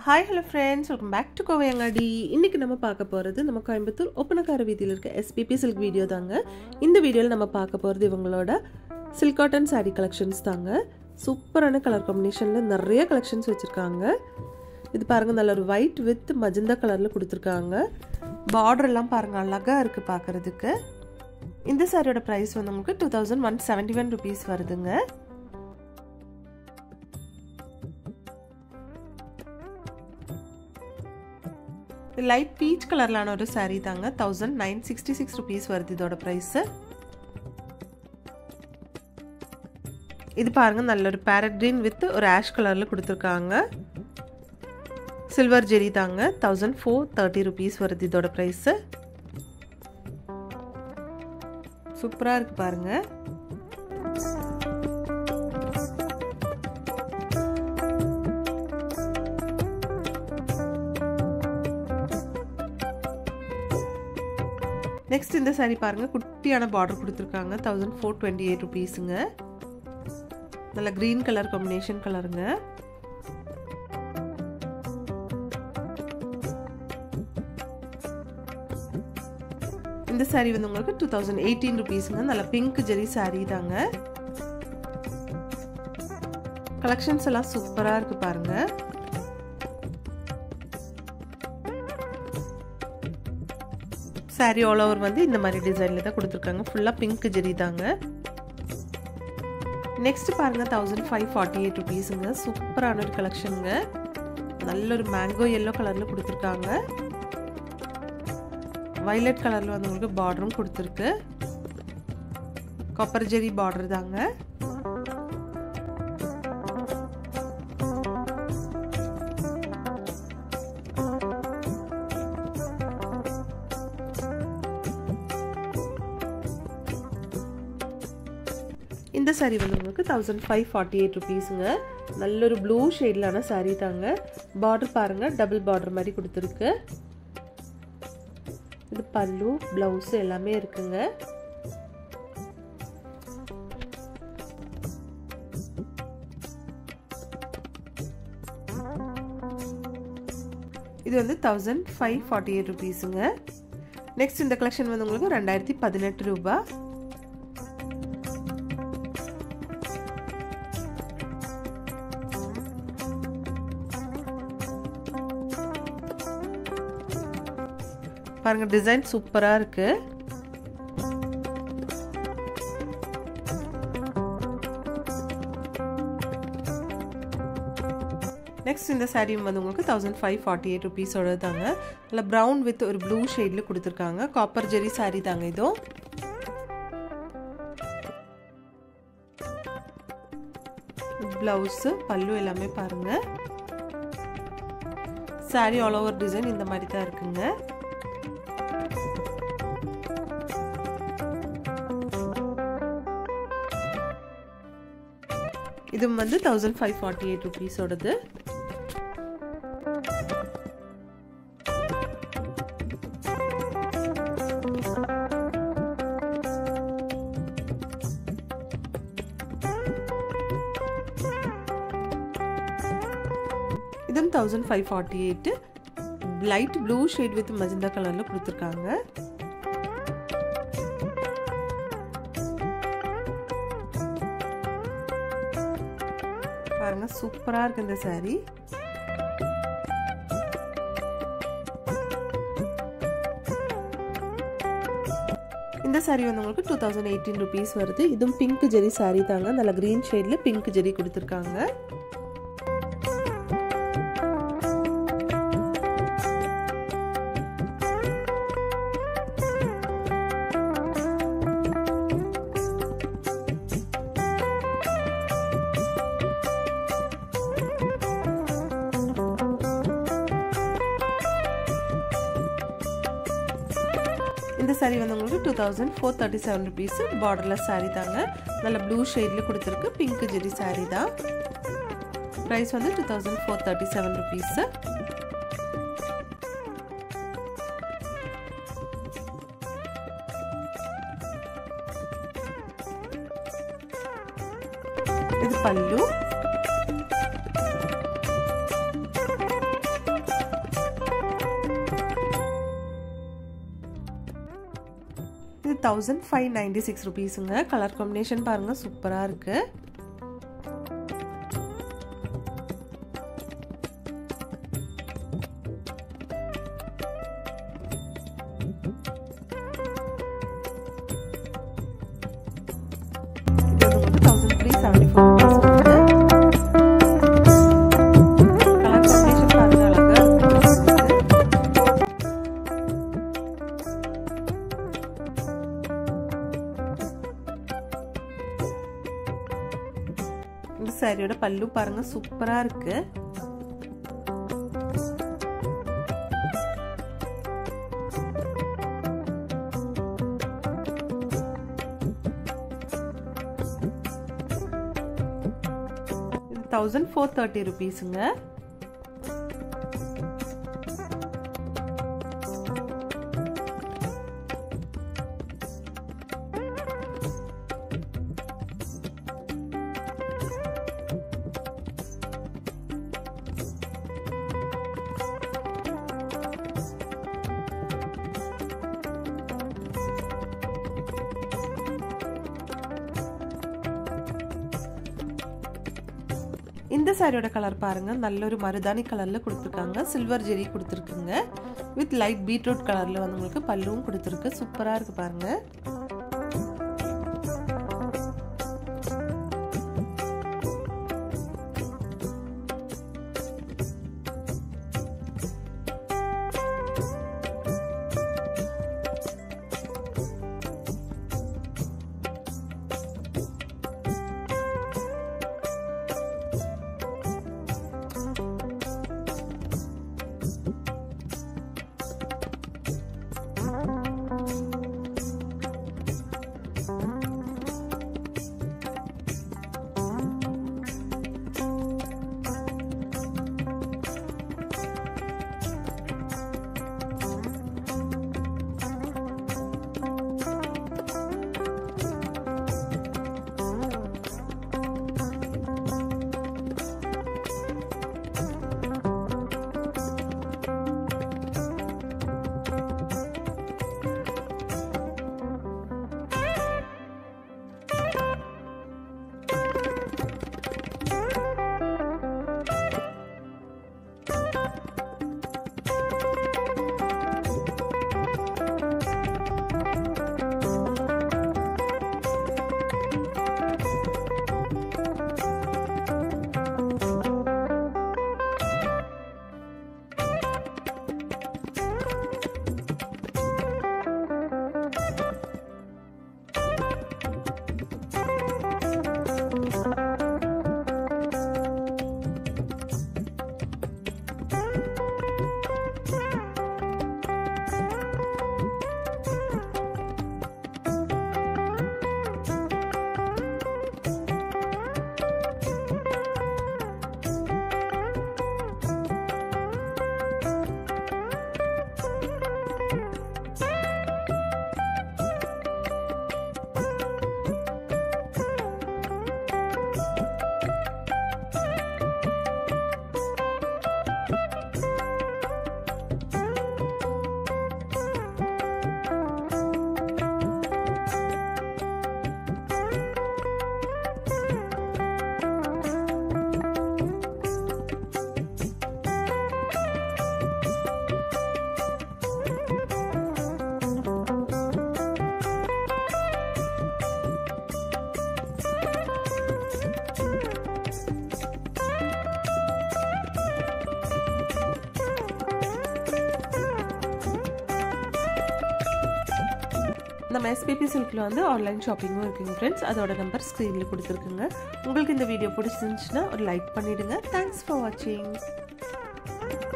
hi hello friends welcome back to Kovaiangadi இன்றைக்கி நம்ம பார்க்க போகிறது நம்ம கோயம்புத்தூர் ஒப்பனக்கார வீதியில் இருக்க எஸ்பிபி சில்க் வீடியோ தாங்க இந்த வீடியோவில் நம்ம பார்க்க போகிறது இவங்களோட சில்க் காட்டன் சாரீ கலெக்ஷன்ஸ் தாங்க சூப்பரான கலர் காம்பினேஷனில் நிறைய கலெக்ஷன்ஸ் வச்சுருக்காங்க இது பாருங்கள் நல்ல ஒரு ஒயிட் வித் மஜந்தா கலரில் கொடுத்துருக்காங்க பார்டர் எல்லாம் பாருங்கள் அழகாக இருக்குது பார்க்குறதுக்கு இந்த சாரியோட ப்ரைஸ் வந்து உங்களுக்கு two thousand one seventy one rupees வருதுங்க லைட் பீச் கலர்லான ஒரு சாரீ தாங்க thousand nine sixty six rupees வருது இதோட ப்ரைஸு இது பாருங்க நல்ல ஒரு பேரட் க்ரீன் வித் ஒரு ஆஷ் கலரில் கொடுத்துருக்காங்க சில்வர் ஜெரி தாங்க தௌசண்ட் ஃபோர் தேர்ட்டி ருபீஸ் வருது இதோட ப்ரைஸு சூப்பராக இருக்குது பாருங்கள் நெக்ஸ்ட் இந்த சாரீ பாருங்கள் குட்டியான பார்டர் கொடுத்துருக்காங்க தௌசண்ட் ஃபோர் டுவெண்ட்டி எயிட் ருபீஸுங்க நல்ல க்ரீன் கலர் காம்பினேஷன் கலருங்க இந்த சாரீ வந்து உங்களுக்கு டூ தௌசண்ட் எயிட்டீன் ருபீஸுங்க நல்ல பிங்க் ஜெரி சாரீ தாங்க கலெக்ஷன்ஸ் எல்லாம் சூப்பராக இருக்குது பாருங்கள் சாரீ ஆல் ஓவர் வந்து இந்த மாதிரி டிசைனில் தான் கொடுத்துருக்காங்க ஃபுல்லாக பிங்க் ஜெரி தாங்க நெக்ஸ்ட் பாருங்கள் தௌசண்ட் ஃபைவ் ஃபார்ட்டி எயிட் ருபீஸுங்க சூப்பரான ஒரு கலெக்ஷனுங்க நல்ல ஒரு மேங்கோ எல்லோ கலரில் கொடுத்துருக்காங்க வைலட் கலரில் வந்து உங்களுக்கு பார்டரும் கொடுத்துருக்கு காப்பர் ஜெரி பார்டர் தாங்க இந்த சாரீ வந்து உங்களுக்கு தௌசண்ட் ஃபைவ் ஃபார்ட்டி எயிட் ருபீஸுங்க நல்ல ஒரு ப்ளூ ஷேட்லான சாரீ தாங்க பார்டர் பாருங்கள் டபுள் பார்டர் மாதிரி கொடுத்துருக்கு இது பல்லு ப்ளவுஸ் எல்லாமே இருக்குங்க இது வந்து தௌசண்ட் ஃபைவ் ஃபார்ட்டி எயிட் ருபீஸுங்க நெக்ஸ்ட் இந்த கலெக்ஷன் வந்து உங்களுக்கு ரெண்டாயிரத்தி பதினெட்டு ரூபாய் பாருங்க டிசைன் சூப்பராக இருக்கு நெக்ஸ்ட் இந்த சாரீ வந்து உங்களுக்கு தௌசண்ட் ஃபைவ் ஃபார்ட்டி எயிட் ருபீஸோட தாங்க நல்லா ப்ரௌன் வித் ஒரு ப்ளூ ஷேடில் கொடுத்துருக்காங்க காப்பர் ஜெரி சாரீ தாங்க இதுவும் ப்ளவுஸு பல்லு எல்லாமே பாருங்க சாரீ ஆல் ஓவர் டிசைன் இந்த மாதிரி தான் இருக்குங்க இது வந்து தௌசண்ட் ஃபைவ் ஃபார்ட்டி எயிட் ருபீஸோடது இதுவும் thousand five forty eight light blue shade with magenta கலரில் கொடுத்துருக்காங்க பாருங்க சூப்பராக இருக்கு இந்த சாரீ இந்த சாரீ வந்து உங்களுக்கு டூ தௌசண்ட் எயிட்டீன் ருபீஸ் வருது இதுவும் பிங்க் ஜெரி சாரீ தாங்க நல்ல க்ரீன் ஷேடில் பிங்க் ஜெரி கொடுத்துருக்காங்க இந்த சாரீ வந்து உங்களுக்கு two thousand four thirty seven rupees borderless sari தாங்க நல்ல ப்ளூ ஷேடில் கொடுத்துருக்கு பிங்க் ஜெரி சாரீ தான் ப்ரைஸ் வந்து two thousand four thirty seven rupees இது பல்லு இது தௌசண்ட் ஃபைவ் நைன்டி சிக்ஸ் ருபீஸுங்க கலர் காம்பினேஷன் பாருங்கள் சூப்பராக இருக்குது இது வந்து thousand three seventy four rupees வருது கலர் காம்பினேஷன் பாருங்க அழகா இருக்கு இந்த சாரியோட பல்லு பாருங்க சூப்பரா இருக்கு தௌசண்ட் ஃபோர் தேர்ட்டி ருபீஸுங்க இந்த சாரியோட கலர் பாருங்க நல்ல ஒரு மருதாணி கலர்ல கொடுத்துருக்காங்க சில்வர் ஜெரி கொடுத்துருக்குங்க வித் லைட் பீட்ரூட் கலர்ல வந்து உங்களுக்கு பல்லுவும் கொடுத்துருக்கு சூப்பரா இருக்கு பாருங்க நம்ம எஸ்பிபி சில்கில் வந்து ஆன்லைன் ஷாப்பிங்கும் இருக்குங்க ஃப்ரெண்ட்ஸ் அதோட நம்பர் ஸ்க்ரீனில் கொடுத்துருக்குங்க உங்களுக்கு இந்த வீடியோ பிடிச்சிருந்துச்சுன்னா ஒரு லைக் பண்ணிவிடுங்க தேங்க்ஸ் ஃபார் வாட்சிங்